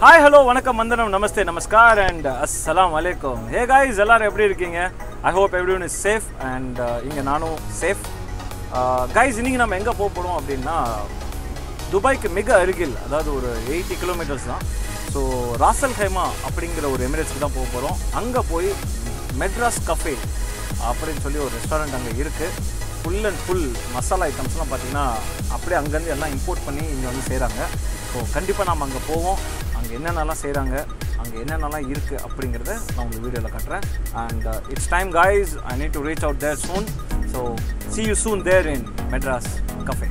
Hi hello வணக்கம் வந்தனம் நமஸ்தே நமஸ்கார் and அஸ்ஸலாம் வலைக்கம் ஹே காய்ஸ் எல்லாரும் எப்படி இருக்கீங்க I hope everyone is safe and இங்கே நானும் சேஃப் காய்ஸ் இன்னைக்கு நம்ம எங்கே போக போகிறோம் அப்படின்னா துபாய்க்கு மிக அருகில் அதாவது ஒரு எயிட்டி கிலோமீட்டர்ஸ் தான் ஸோ ராசல் ஹைமா அப்படிங்கிற ஒரு எமிரேட்ஸ்க்கு தான் போக போகிறோம் அங்கே போய் மெட்ராஸ் கஃபே அப்படின்னு சொல்லி ஒரு ரெஸ்டாரண்ட் அங்கே இருக்குது ஃபுல் அண்ட் ஃபுல் மசாலா ஐட்டம்ஸ்லாம் பார்த்தீங்கன்னா அப்படியே அங்கேருந்து எல்லாம் இம்போர்ட் பண்ணி இங்கே வந்து செய்கிறாங்க ஸோ கண்டிப்பாக நம்ம அங்கே போவோம் அங்கே என்னென்னலாம் செய்கிறாங்க அங்கே என்னென்னலாம் இருக்குது அப்படிங்கிறத நான் உங்களுக்கு வீடியோவில் காட்டுறேன் and it's time guys I need to reach out there soon so see you soon there in Madras cafe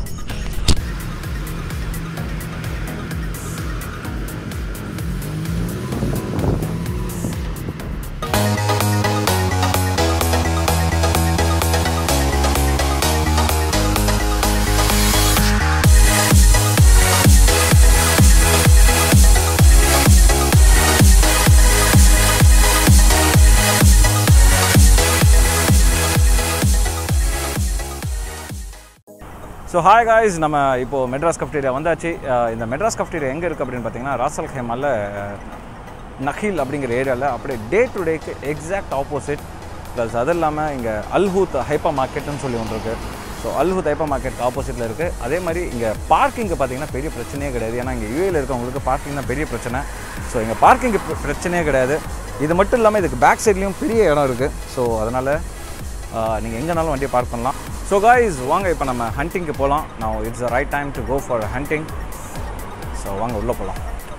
so hi guys நம்ம இப்போது மெட்ராஸ் கஃப்டீரியா வந்தாச்சு அஹ் இந்த மெட்ராஸ் கஃப்டீரியா எங்கே இருக்குது அப்படின்னு பார்த்தீங்கன்னா ராசல் ஹேமால நஹில் அப்படிங்கிற ஏரியாவில் அப்படியே டே டு டேக்கு எக்ஸாக்ட் ஆப்போசிட் ப்ளஸ் அது இல்லாமல் இங்கே அல்ஹூத் ஹைப்பா மார்க்கெட்டுன்னு சொல்லி ஒன்று இருக்குது ஸோ அல்ஹூத் ஹைப்பா மார்க்கெட் ஆப்போசிட்டில் இருக்குது அதே மாதிரி இங்கே பார்க்கிங்கு பார்த்தீங்கன்னா பெரிய பிரச்சனையே கிடையாது ஏன்னா இங்கே யூஏல இருக்கவங்களுக்கு பார்க்கிங் தான் பெரிய பிரச்சனை ஸோ இங்கே பார்க்கிங் பிரச்சனையே கிடையாது இது மட்டும் இல்லாமல் இதுக்கு பேக் சைட்லேயும் பெரிய இடம் இருக்குது ஸோ அதனால் நீங்கள் எங்கேனாலும் வண்டியை பார்க் பண்ணலாம் ஸோ காய்ஸ் வாங்க இப்போ நம்ம ஹண்டிங்க்கு போகலாம் நான் it's right time to go for hunting so வாங்க உள்ளே போகலாம்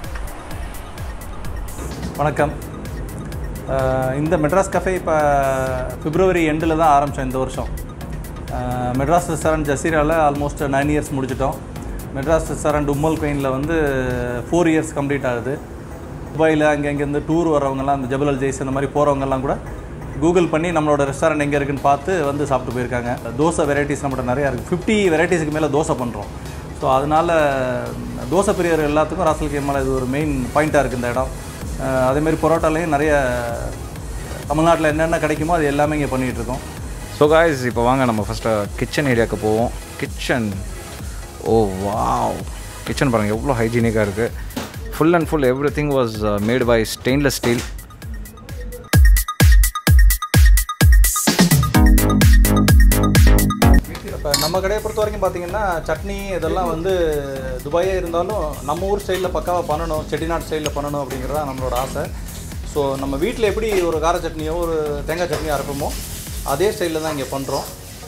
வணக்கம் அஹ் இந்த மெட்ராஸ் கஃபே இப்போ பிப்ரவரி எண்டில் தான் ஆரம்பித்தோம் இந்த வருஷம் அஹ் மெட்ராஸ் ரெஸ்டாரண்ட் ஜசீராவில் ஆல்மோஸ்ட் நைன் இயர்ஸ் முடிச்சிட்டோம் மெட்ராஸ் ரெஸ்டாரண்ட் உம்மல் குயினில் வந்து ஃபோர் இயர்ஸ் கம்ப்ளீட் ஆகுது துபாயில் அங்கே இங்கேருந்து டூர் வரவங்கலாம் அந்த ஜபல் அல் ஜெய்ஸ் இந்த மாதிரி போகிறவங்கலாம் கூட கூகுள் பண்ணி நம்மளோட ரெஸ்டாரண்ட் எங்கே இருக்குன்னு பார்த்து வந்து சாப்பிட்டு போயிருக்காங்க தோசை வெரைட்டிஸ் நம்மகிட்ட நிறையா இருக்குது ஃபிஃப்டி வெரைட்டிஸுக்கு மேலே தோசை பண்ணுறோம் ஸோ அதனால் தோசை பிரியர் எல்லாத்துக்கும் ராசல் கேமால் இது ஒரு மெயின் பாயிண்ட்டாக இருக்குது இந்த இடம் அஹ் அதே மாதிரி பரோட்டாலையும் நிறைய தமிழ்நாட்டில் என்னென்ன கிடைக்குமோ அது எல்லாமே இங்கே பண்ணிகிட்டு இருக்கோம் ஸோ காய்ஸ் இப்போ வாங்க நம்ம ஃபஸ்ட்டு கிச்சன் ஏரியாவுக்கு போவோம் கிச்சன் ஓ வாவ் கிச்சன் பாருங்கள் எவ்வளோ ஹைஜீனிக்காக இருக்குது full and full everything was made by stainless steel இப்போ நம்ம கடையை பொறுத்த வரைக்கும் பார்த்தீங்கன்னா சட்னி இதெல்லாம் வந்து துபாயே இருந்தாலும் நம்ம ஊர் ஸ்டைலில் பக்காவாக பண்ணணும் செட்டிநாடு ஸ்டைலில் பண்ணணும் அப்படிங்கிறது தான் நம்மளோட ஆசை ஸோ நம்ம வீட்டில் எப்படி ஒரு கார சட்னியோ ஒரு தேங்காய் சட்னியோ அரைப்போமோ அதே ஸ்டைலில் தான் இங்கே பண்ணுறோம்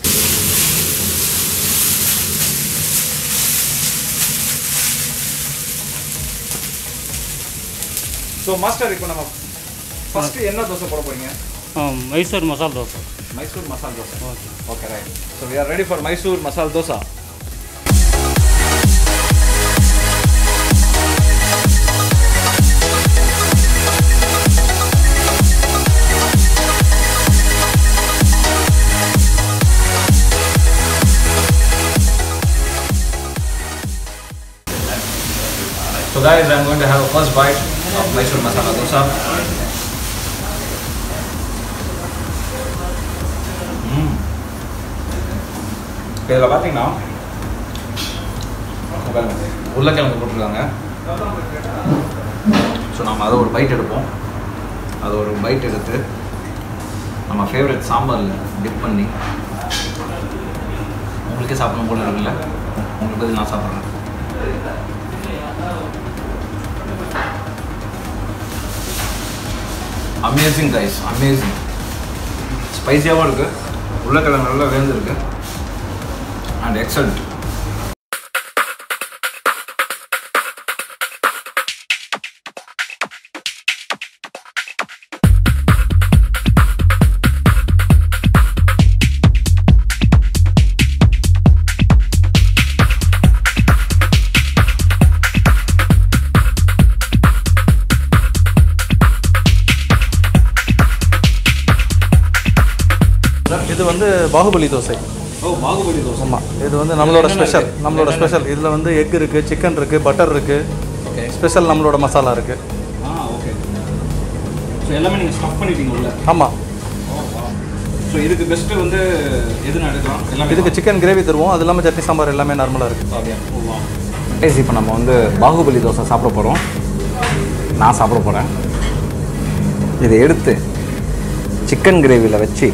ஸோ மாஸ்டர் இப்போ நம்ம ஃபஸ்ட்டு என்ன தோசை போட போகிறீங்க Mysore masala dosa Mysore masala dosa okay right so we are ready for Mysore masala dosa So guys, I'm going to have a first bite of Mysore masala dosa. இதில் பார்த்தீங்கன்னா உருளைக்கிழங்கு போட்டிருக்காங்க ஸோ நம்ம அதை ஒரு பைட் எடுப்போம் அது ஒரு பைட் எடுத்து நம்ம ஃபேவரட் சாம்பாரில் டிப் பண்ணி உங்களுக்கே சாப்பிடணும் போல இருக்குல்ல உங்களுக்கு பதில் நான் சாப்பிட்றேன் அமேசிங் ரைஸ் அமேசிங் ஸ்பைசியாகவும் இருக்குது உருளைக்கிழங்கு நல்லா வேந்திருக்கு அண்ட் எக்ஸலண்ட் இது வந்து பாகுபலி தோசை ஓ பாகுபலி தோசை ஆமாம் இது வந்து நம்மளோட ஸ்பெஷல் நம்மளோட ஸ்பெஷல் இதில் வந்து எக் இருக்குது சிக்கன் இருக்குது பட்டர் இருக்குது ஓகே ஸ்பெஷல் நம்மளோட மசாலா இருக்குது ஆ ஓகே ஸோ எல்லாமே நீங்கள் ஸ்டஃப் பண்ணிட்டீங்க உள்ள ஆமாம் ஸோ இதுக்கு பெஸ்ட்டு வந்து எது எடுக்கலாம் எல்லாமே இதுக்கு சிக்கன் கிரேவி தருவோம் அது இல்லாமல் சட்னி சாம்பார் எல்லாமே நார்மலாக இருக்குது கைஸ் இப்போ நம்ம வந்து பாகுபலி தோசை சாப்பிட போகிறோம் நான் சாப்பிட போகிறேன் இதை எடுத்து சிக்கன் கிரேவியில் வச்சு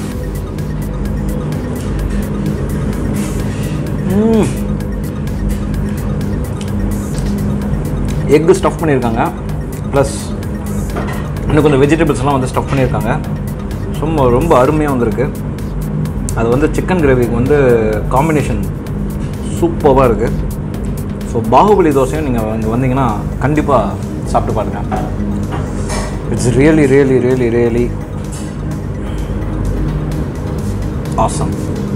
எக்கு ஸ்டஃப் பண்ணியிருக்காங்க ப்ளஸ் இன்னும் கொஞ்சம் வெஜிடபிள்ஸ்லாம் வந்து ஸ்டஃப் பண்ணியிருக்காங்க சும்மா ரொம்ப அருமையாக வந்திருக்கு அது வந்து சிக்கன் கிரேவிக்கு வந்து காம்பினேஷன் சூப்பராக இருக்குது ஸோ பாகுபலி தோசையும் நீங்கள் இங்கே வந்தீங்கன்னா கண்டிப்பாக சாப்பிட்டு பாருங்கள் it's really really really really awesome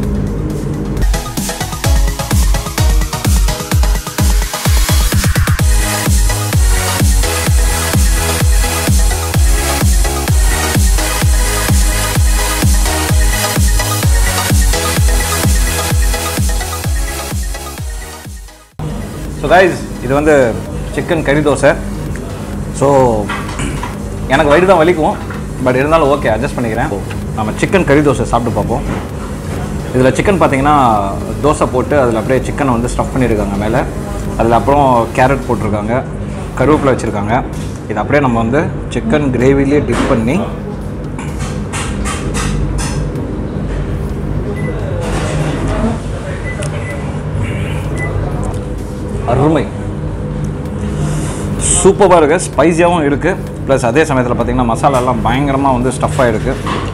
so guys இது வந்து சிக்கன் கறி தோசை ஸோ எனக்கு வயிறு தான் வலிக்கும் பட் இருந்தாலும் ஓகே அட்ஜஸ்ட் பண்ணிக்கிறேன் நம்ம சிக்கன் கறி தோசை சாப்பிட்டு பார்ப்போம் இதில் சிக்கன் பார்த்தீங்கன்னா தோசை போட்டு அதில் அப்படியே சிக்கனை வந்து ஸ்டஃப் பண்ணியிருக்காங்க மேலே அதில் அப்புறம் கேரட் போட்டிருக்காங்க கருவேப்பிலை வச்சுருக்காங்க இது அப்படியே நம்ம வந்து சிக்கன் கிரேவிலே டிப் பண்ணி அருமை சூப்பராக இருக்குது ஸ்பைஸியாகவும் இருக்குது ப்ளஸ் அதே சமயத்தில் பார்த்தீங்கன்னா மசாலாலாம் பயங்கரமாக வந்து ஸ்டஃப் ஆகிருக்கு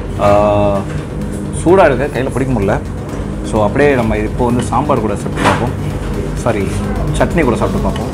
சூடாக இருக்குது கையில் பிடிக்க முடியல ஸோ அப்படியே நம்ம இப்போ வந்து சாம்பார் கூட சாப்பிட்டு பார்ப்போம் சாரி சட்னி கூட சாப்பிட்டு பார்ப்போம்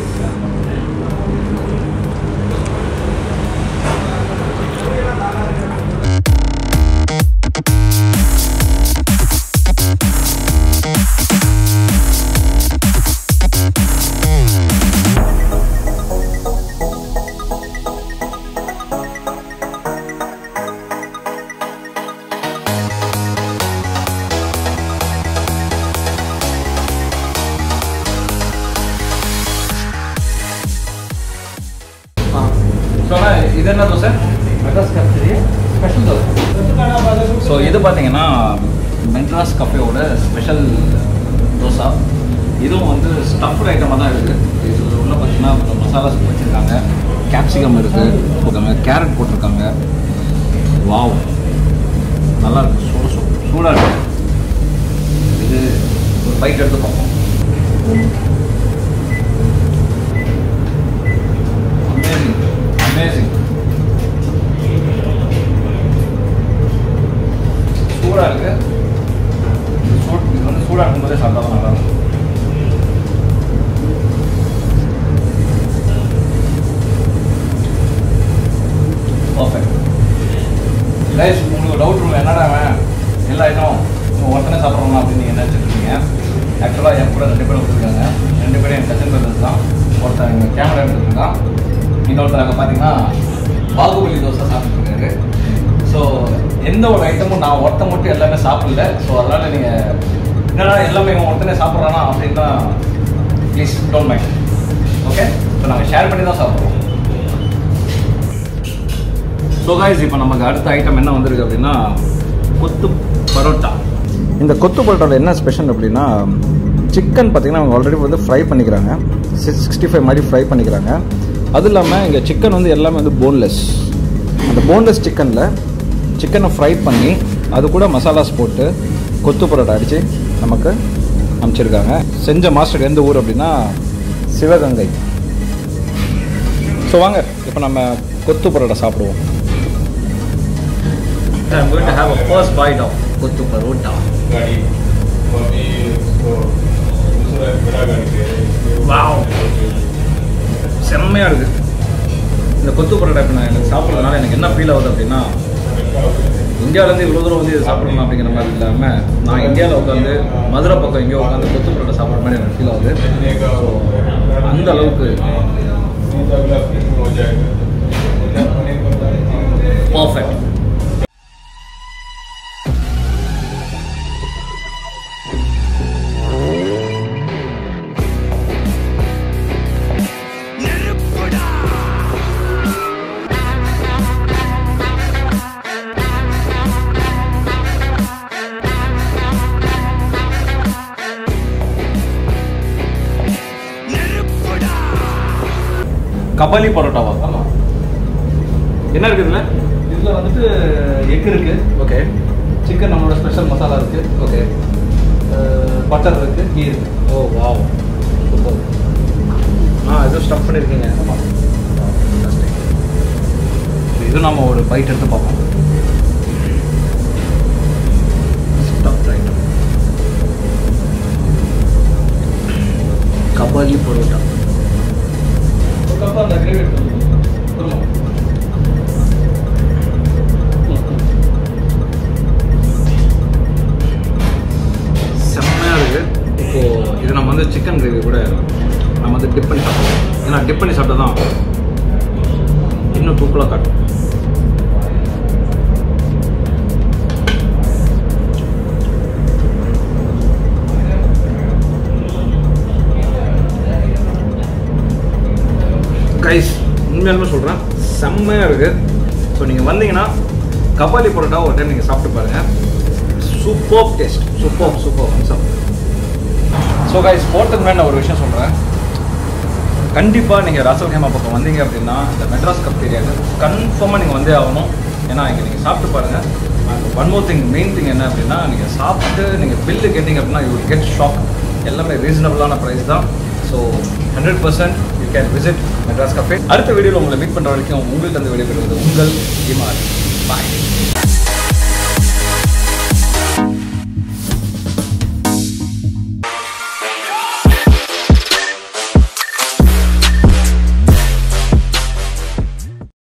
இது என்ன dosa Madras cafe special dosa so இது பார்த்தீங்கன்னா மெட்ராஸ் கஃபேவோட ஸ்பெஷல் தோசை இதுவும் வந்து ஸ்டஃப்டு ஐட்டமாக தான் இருக்குது இது உள்ள பார்த்தீங்கன்னா கொஞ்சம் மசாலாஸ் வச்சுருக்காங்க கேப்சிகம் இருக்குது போட்டாங்க கேரட் போட்டிருக்காங்க வாவ் நல்லா இருக்கு சூடு சூ சூடாக இருக்கு இது ஒரு பைட் எடுத்து பார்ப்போம் அமேசிங் அமேசிங் சூடாக இருக்கு இது சூட் இது வந்து சூடாக இருக்கும்போதே சாப்பிட்டா நல்லா இருக்கும் பர்ஃபெக்ட் கைஸ் உங்களுக்கு டவுட் இருக்கும் என்னடா அவன் எல்லா ஐட்டம் உங்கள் ஒருத்தனே சாப்பிட்றோமா அப்படின்னு நீங்கள் நினச்சிட்டு இருக்கீங்க ஆக்சுவலாக என் கூட ரெண்டு பேரும் வந்துருக்காங்க ரெண்டு பேரும் என் கசின் பிரதர்ஸ் தான் ஒருத்தன் இங்கே கேமரா எடுத்துருக்கான் இன்னொருத்தர் அங்கே பார்த்தீங்கன்னா பாகுபலி தோசை சாப்பிட்டுருக்காரு ஸோ எந்த ஒரு ஐட்டமும் நான் ஒருத்தன் மட்டும் எல்லாமே சாப்பிடல ஸோ அதனால் நீங்கள் என்னடா எல்லாமே இவன் ஒருத்தனே சாப்பிட்றானா அப்படின்னா please don't mind okay so நாங்கள் ஷேர் பண்ணி தான் சாப்பிட்றோம் ஸோ காய்ஸ் இப்போ நமக்கு அடுத்த ஐட்டம் என்ன வந்திருக்கு அப்படின்னா கொத்து பரோட்டா இந்த கொத்து பரோட்டாவில் என்ன ஸ்பெஷல் அப்படின்னா சிக்கன் பார்த்தீங்கன்னா அவங்க ஆல்ரெடி வந்து ஃப்ரை பண்ணிக்கிறாங்க சிக்ஸ்டி ஃபைவ் மாதிரி ஃப்ரை பண்ணிக்கிறாங்க அது இல்லாமல் இங்கே சிக்கன் வந்து எல்லாமே வந்து போன்லெஸ் அந்த போன்லெஸ் சிக்கனில் சிக்கனை ஃப்ரை பண்ணி அது கூட மசாலாஸ் போட்டு கொத்து பரோட்டா அடித்து நமக்கு அமைச்சிருக்காங்க செஞ்ச மாஸ்டர் எந்த ஊர் அப்படின்னா சிவகங்கை ஸோ வாங்க இப்போ நம்ம கொத்து பரோட்டா சாப்பிடுவோம் I'm going to have a first bite of கொத்து பரோட்டா வாவ் செம்மையாக இருக்குது இந்த கொத்து பரோட்டா இப்போ நான் எனக்கு சாப்பிட்றதுனால எனக்கு என்ன ஃபீல் ஆகுது அப்படின்னா இந்தியாவிலேருந்து இவ்வளோ தூரம் வந்து இது சாப்பிடணும் அப்படிங்கிற மாதிரி இல்லாமல் நான் இந்தியாவில் உட்காந்து மதுரை பக்கம் எங்கேயோ உட்காந்து கொத்து பரோட்டா சாப்பிட்ற மாதிரி எனக்கு ஃபீல் ஆகுது ஸோ அந்த அளவுக்கு பர்ஃபெக்ட் கபாலி பரோட்டாவா ஆமாம் என்ன இருக்குது இதில் இதில் வந்துட்டு எக் இருக்குது ஓகே சிக்கன் நம்மளோட ஸ்பெஷல் மசாலா இருக்குது ஓகே பட்டர் இருக்குது கீ இருக்குது ஓ வாவ் சூப்பர் ஆ ஏதோ ஸ்டஃப் பண்ணியிருக்கீங்க இது நம்ம ஒரு பைட் எடுத்து பார்ப்போம் ஸ்டஃப் ரைட் கபாலி பரோட்டா அதுக்கப்புறம் அந்த கிரேவி திரும்ப செம்மையாக இருக்குது இப்போது இது நம்ம வந்து சிக்கன் கிரேவி கூட நம்ம வந்து டிப் பண்ணி சாப்பிடுவோம் ஏன்னா டிப் பண்ணி சாப்பிட்டா தான் இன்னும் தூக்கலாக காட்டும் கைஸ் உண்மையாலுமே சொல்கிறேன் செம்மையாக இருக்குது ஸோ நீங்கள் வந்தீங்கன்னா கபாலி பரோட்டா ஒரு டைம் நீங்கள் சாப்பிட்டு பாருங்கள் சூப்பர் டேஸ்ட் சூப்பர் சூப்பர் அம்சம் ஸோ கைஸ் போகிறதுக்கு முன்னாடி நான் ஒரு விஷயம் சொல்கிறேன் கண்டிப்பாக நீங்கள் ராசல் கேமா பக்கம் வந்தீங்க அப்படின்னா இந்த மெட்ராஸ் கப்டீரியாவுக்கு கன்ஃபார்மாக நீங்கள் வந்தே ஆகணும் ஏன்னா இங்கே நீங்கள் சாப்பிட்டு பாருங்கள் one more thing main thing என்ன அப்படின்னா நீங்கள் சாப்பிட்டு நீங்கள் பில்லு கேட்டிங்க அப்படின்னா யூ வில் கெட் ஷாக் எல்லாமே ரீசனபிளான ப்ரைஸ் தான் so hundred percent you can visit Madras cafe அடுத்த வீடியோவில் உங்களை மீட் பண்ணுற வரைக்கும் உங்களுக்கு அந்த வீடியோ பெறுவது உங்கள் இமார் பாய்